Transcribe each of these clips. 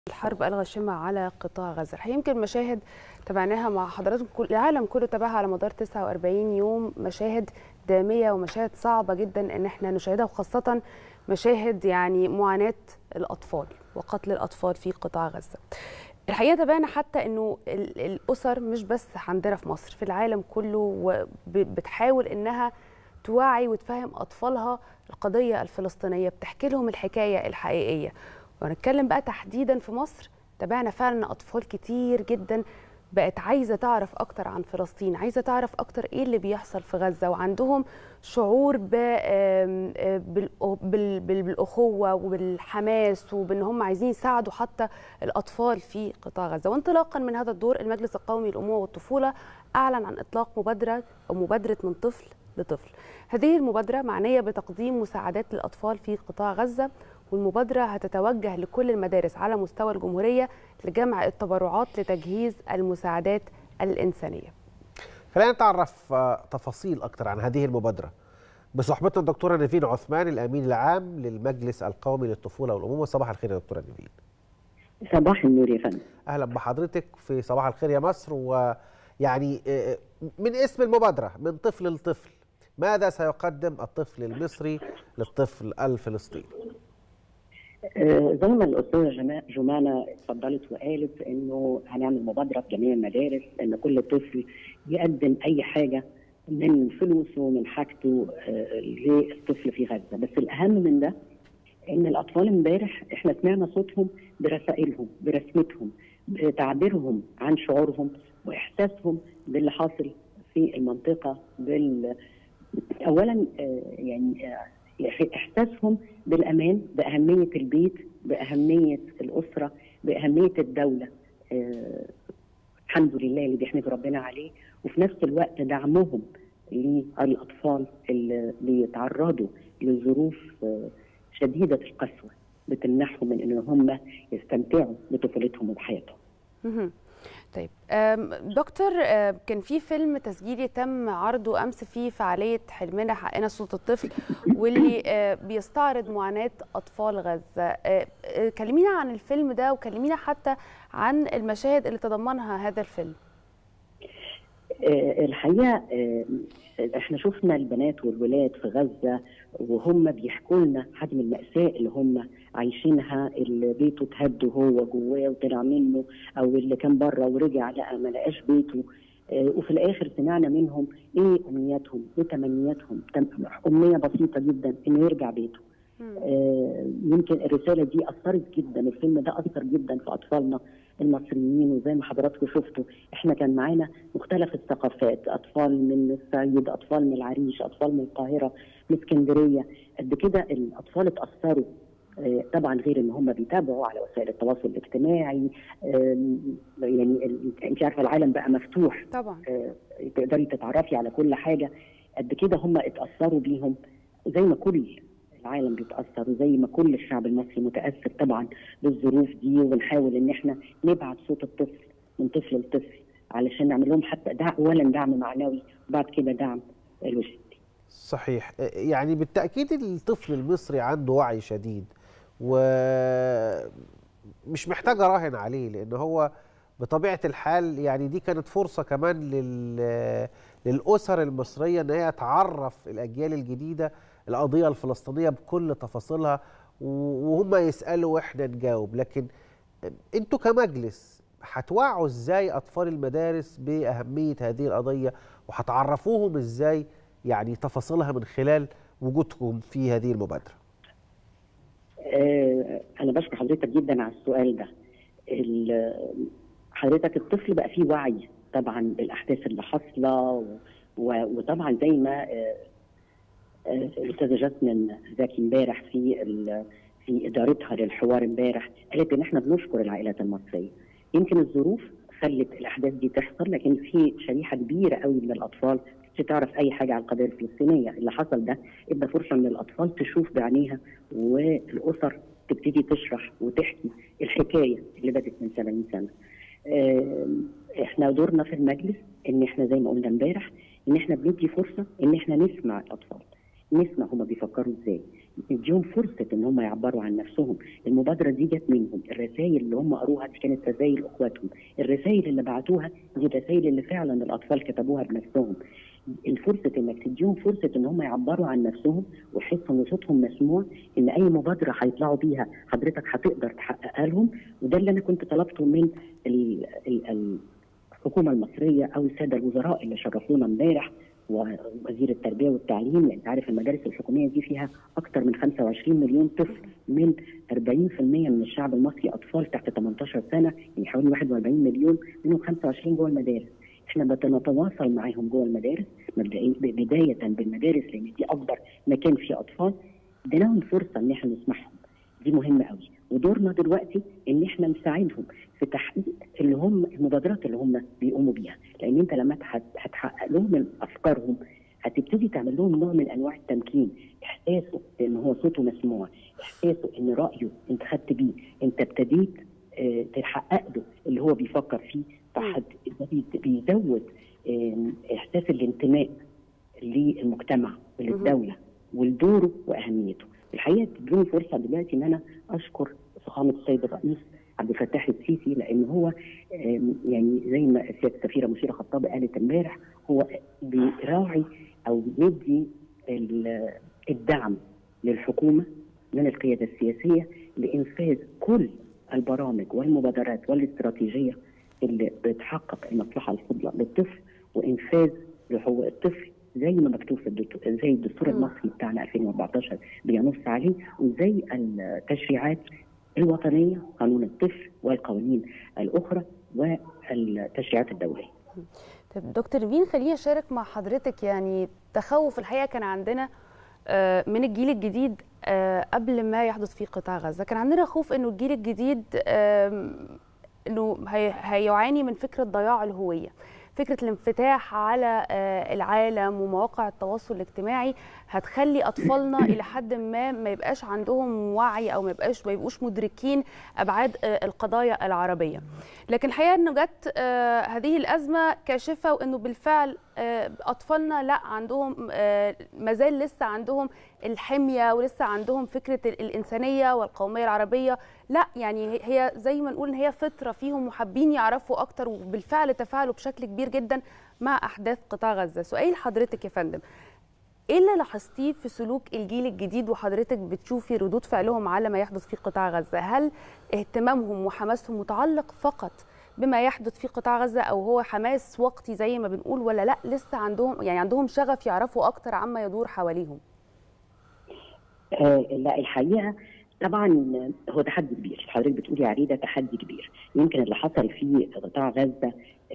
الحرب الغاشمة على قطاع غزة الحقيقة يمكن مشاهد تابعناها مع حضراتكم كل العالم كله تابعها على مدار 49 يوم مشاهد دامية ومشاهد صعبة جدا ان احنا نشاهدها وخاصة مشاهد يعني معاناة الأطفال وقتل الأطفال في قطاع غزة الحقيقة تابعنا حتى انه ال- الأسر مش بس عندنا في مصر في العالم كله بتحاول انها توعي وتفهم أطفالها القضية الفلسطينية بتحكي لهم الحكاية الحقيقية وهنتكلم بقى تحديدا في مصر تابعنا فعلا اطفال كتير جدا بقت عايزه تعرف اكتر عن فلسطين عايزه تعرف اكتر ايه اللي بيحصل في غزه وعندهم شعور ب آم، آه، بالأ- بال- بال- بالاخوه وبالحماس وبان هم عايزين يساعدوا حتى الاطفال في قطاع غزه وانطلاقا من هذا الدور المجلس القومي للامومه والطفوله اعلن عن اطلاق مبادره او مبادره من طفل لطفل هذه المبادره معنيه بتقديم مساعدات للاطفال في قطاع غزه والمبادرة هتتوجه لكل المدارس على مستوى الجمهورية لجمع التبرعات لتجهيز المساعدات الإنسانية خلينا نتعرف آه، تفاصيل أكثر عن هذه المبادرة بصحبتنا الدكتورة نيفين عثمان الأمين العام للمجلس القومي للطفولة والأمومة صباح الخير يا دكتورة نيفين صباح النور يا فندم أهلا بحضرتك في صباح الخير يا مصر ويعني آه، من اسم المبادرة من طفل لطفل ماذا سيقدم الطفل المصري للطفل الفلسطيني آه، زي ما الاستاذه جما- جمانه اتفضلت وقالت انه هنعمل مبادره في جميع المدارس ان كل طفل يقدم اي حاجه من فلوسه من حاجته آه، للطفل في غزه بس الاهم من ده ان الاطفال امبارح احنا سمعنا صوتهم برسائلهم برسمتهم بتعبيرهم عن شعورهم واحساسهم باللي حاصل في المنطقه بال اولا آه، يعني آه، احساسهم بالامان باهميه البيت باهميه الاسره باهميه الدوله آه، الحمد لله اللي بيحمد ربنا عليه وفي نفس الوقت دعمهم للاطفال اللي بيتعرضوا لظروف آه، شديده القسوه بتمنعهم من ان هم يستمتعوا بطفولتهم وبحياتهم مهم. طيب أم، دكتور أم، كان في فيلم تسجيلي تم عرضه امس فيه فعاليه حلمنا حقنا صوت الطفل واللي أه، بيستعرض معاناه اطفال غزه أه، أه، كلمينا عن الفيلم ده وكلمينا حتى عن المشاهد اللي تضمنها هذا الفيلم آه، الحقيقه آه، احنا شفنا البنات والولاد في غزه وهم بيحكوا لنا حجم الماساه اللي هم عايشينها اللي بيته اتهد هو جواه وطلع منه او اللي كان بره ورجع لقى ما لقاش بيته آه، وفي الاخر سمعنا منهم ايه امنياتهم ايه تمنياتهم تم- امنيه بسيطه جدا انه يرجع بيته آه، يمكن الرساله دي اثرت جدا الفيلم ده اثر جدا في اطفالنا المصريين وزي ما حضراتكم شفتوا احنا كان معانا مختلف الثقافات اطفال من الصعيد اطفال من العريش اطفال من القاهره من اسكندريه قد كده الاطفال اتاثروا آه، طبعا غير ان هم بيتابعوا على وسائل التواصل الاجتماعي آم، يعني ال- انت عارفه العالم بقى مفتوح طبعا آه، تقدري تتعرفي على كل حاجه قد كده هم اتاثروا بيهم زي ما كل العالم بيتاثر وزي ما كل الشعب المصري متاثر طبعا بالظروف دي وبنحاول ان احنا نبعت صوت الطفل من طفل لطفل علشان نعمل لهم حتى دعم اولا دعم معنوي وبعد كده دعم لوجستي صحيح آه، يعني بالتأكيد الطفل المصري عنده وعي شديد ومش محتاج أراهن عليه لأن هو بطبيعة الحال يعني دي كانت فرصة كمان لل... للأسر المصرية إن هي تعرف الأجيال الجديدة القضية الفلسطينية بكل تفاصيلها و- وهم يسألوا وإحنا نجاوب لكن أنتوا كمجلس هتوعوا إزاي أطفال المدارس بأهمية هذه القضية وهتعرفوهم إزاي يعني تفاصيلها من خلال وجودكم في هذه المبادرة آه، انا بشكر حضرتك جدا على السؤال ده ال- حضرتك الطفل بقى فيه وعي طبعا بالاحداث اللي حاصله و- و- وطبعا زي ما آه، آه، الاستاذه جاسمين زكي امبارح في ال- في ادارتها للحوار امبارح قالت ان احنا بنشكر العائلات المصريه يمكن الظروف خلت الاحداث دي تحصل لكن في شريحه كبيره قوي من الاطفال مش تعرف اي حاجه عن القضيه الفلسطينيه اللي حصل ده ادى فرصه ان الاطفال تشوف بعينيها والاسر تبتدي تشرح وتحكي الحكايه اللي بدت من 70 سنه. آم، احنا دورنا في المجلس ان احنا زي ما قلنا امبارح ان احنا بندي فرصه ان احنا نسمع الاطفال نسمع هما بيفكروا ازاي نديهم فرصه ان هم يعبروا عن نفسهم المبادره دي جت منهم الرسائل اللي هم قروها دي كانت رسائل اخواتهم الرسائل اللي بعتوها دي الرسائل اللي فعلا الاطفال كتبوها بنفسهم الفرصه انك تديهم فرصه ان هم يعبروا عن نفسهم ويحسوا ان صوتهم مسموع ان اي مبادره هيطلعوا بيها حضرتك هتقدر تحققها لهم وده اللي انا كنت طلبته من ال ال الحكومه المصريه او الساده الوزراء اللي شرفونا امبارح ووزير التربيه والتعليم لان عارف المدارس الحكوميه دي فيها اكثر من 25 مليون طفل من 40% من الشعب المصري اطفال تحت 18 سنه يعني حوالي 41 مليون منهم 25 جوه المدارس احنا بنتواصل معاهم جوه المدارس بدايه بالمدارس لان دي اكبر مكان فيه اطفال اديناهم فرصه ان احنا نسمعهم دي مهمه قوي ودورنا دلوقتي ان احنا نساعدهم في تحقيق اللي هم المبادرات اللي هم بيقوموا بيها لان انت لما هتحقق لهم افكارهم هتبتدي تعمل لهم نوع من انواع التمكين احساسه ان هو صوته مسموع احساسه ان رايه انت خدت بيه انت ابتديت اه تحقق له اللي هو بيفكر فيه فحد بيزود اه احساس الانتماء للمجتمع وللدوله ولدوره واهميته الحقيقه تدوني فرصه دلوقتي ان انا اشكر فخامه السيد الرئيس عبد الفتاح السيسي لان هو يعني زي ما سياده السفيره مشيره خطاب قالت امبارح هو بيراعي او بيدي الدعم للحكومه من القياده السياسيه لانفاذ كل البرامج والمبادرات والاستراتيجيه اللي بتحقق المصلحه الفضلى للطفل وانفاذ لحقوق الطفل زي ما مكتوب في الدستور زي الدستور المصري بتاعنا 2014 بينص عليه وزي التشريعات الوطنيه قانون الطفل والقوانين الاخرى والتشريعات الدوليه. طب دكتور مين خليني اشارك مع حضرتك يعني تخوف الحقيقه كان عندنا من الجيل الجديد قبل ما يحدث في قطاع غزه، كان عندنا خوف انه الجيل الجديد انه هيعاني من فكره ضياع الهويه. فكره الانفتاح على العالم ومواقع التواصل الاجتماعي هتخلي اطفالنا الى حد ما ما يبقاش عندهم وعي او ما يبقاش ما يبقوش مدركين ابعاد القضايا العربيه لكن الحقيقه انه جت هذه الازمه كاشفه وانه بالفعل اطفالنا لا عندهم ما زال لسه عندهم الحميه ولسه عندهم فكره الانسانيه والقوميه العربيه لا يعني هي زي ما نقول ان هي فطره فيهم وحابين يعرفوا اكتر وبالفعل تفاعلوا بشكل كبير جدا مع احداث قطاع غزه سؤال حضرتك يا فندم ايه اللي لاحظتيه في سلوك الجيل الجديد وحضرتك بتشوفي ردود فعلهم على ما يحدث في قطاع غزه هل اهتمامهم وحماسهم متعلق فقط بما يحدث في قطاع غزه او هو حماس وقتي زي ما بنقول ولا لا لسه عندهم يعني عندهم شغف يعرفوا اكتر عما يدور حواليهم آه لا الحقيقه طبعا هو تحدي كبير حضرتك بتقولي عليه ده تحدي كبير يمكن اللي حصل في قطاع غزه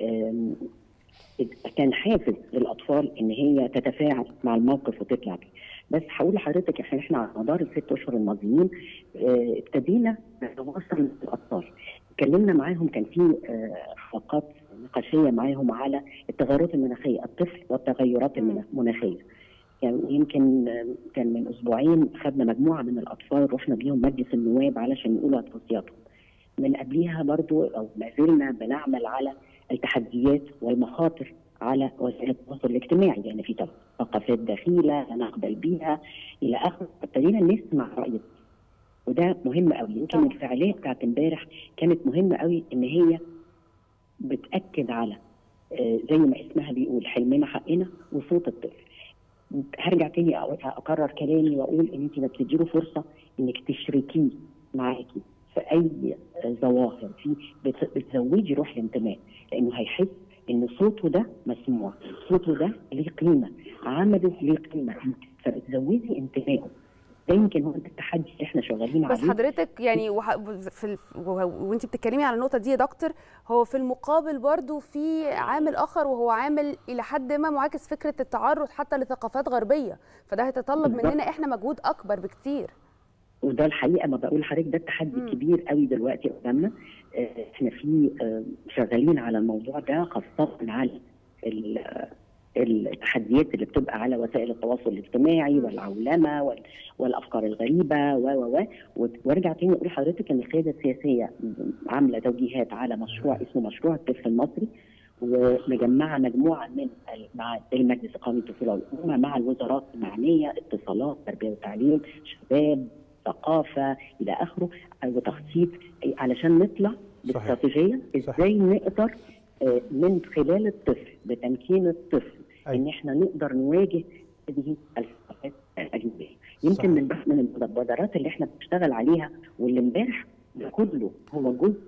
كان حافز للاطفال ان هي تتفاعل مع الموقف وتطلع بيه بس هقول لحضرتك احنا احنا على مدار الست اشهر الماضيين ابتدينا نتواصل مع الاطفال اتكلمنا معاهم كان في حلقات نقاشيه معاهم على التغيرات المناخيه الطفل والتغيرات المناخيه يعني يمكن كان من اسبوعين خدنا مجموعه من الاطفال رحنا بيهم مجلس النواب علشان يقولوا توصياتهم من قبليها برضو او ما زلنا بنعمل على التحديات والمخاطر على وسائل التواصل الاجتماعي لان في ثقافات دخيله لا نقبل بيها الى اخره ابتدينا نسمع راي وده مهم قوي يمكن الفعاليه بتاعت امبارح كانت مهمه قوي ان هي بتاكد على زي ما اسمها بيقول حلمنا حقنا وصوت الطفل هرجع تاني اكرر كلامي واقول ان انت بتديله فرصه انك تشركيه معاكي في اي ظواهر في بتزودي روح الانتماء لانه هيحس ان صوته ده مسموع صوته ده ليه قيمه عمله ليه قيمه فبتزودي انتمائه ده يمكن هو التحدي اللي احنا شغالين عليه بس حضرتك يعني وح... في ال... وانت بتتكلمي على النقطه دي يا دكتور هو في المقابل برضو في عامل اخر وهو عامل الى حد ما معاكس فكره التعرض حتى لثقافات غربيه فده هيتطلب مننا احنا مجهود اكبر بكتير وده الحقيقه ما بقول لحضرتك ده التحدي الكبير قوي دلوقتي قدامنا احنا في شغالين على الموضوع ده خاصه على التحديات اللي بتبقى على وسائل التواصل الاجتماعي والعولمه والافكار الغريبه و و و وارجع تاني اقول لحضرتك ان القياده السياسيه عامله توجيهات على مشروع اسمه مشروع الطفل المصري ومجمعه مجموعه من مع المجلس القومي للطفوله والامومه مع الوزارات المعنيه اتصالات تربيه وتعليم شباب ثقافه الى اخره وتخطيط علشان نطلع باستراتيجيه ازاي نقدر من خلال الطفل بتمكين الطفل أي. ان احنا نقدر نواجه هذه الثقافات الاجنبيه يمكن من من المبادرات اللي احنا بنشتغل عليها واللي امبارح ده كله هو جزء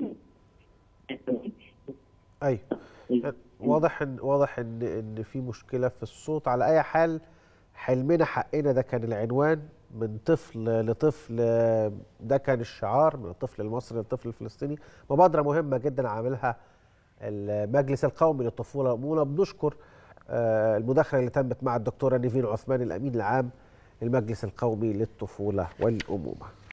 اي واضح ان واضح ان ان في مشكله في الصوت على اي حال حلمنا حقنا ده كان العنوان من طفل لطفل ده كان الشعار من الطفل المصري للطفل الفلسطيني مبادره مهمه جدا عاملها المجلس القومي للطفوله والامومه بنشكر المداخله اللي تمت مع الدكتوره نيفين عثمان الامين العام للمجلس القومي للطفوله والامومه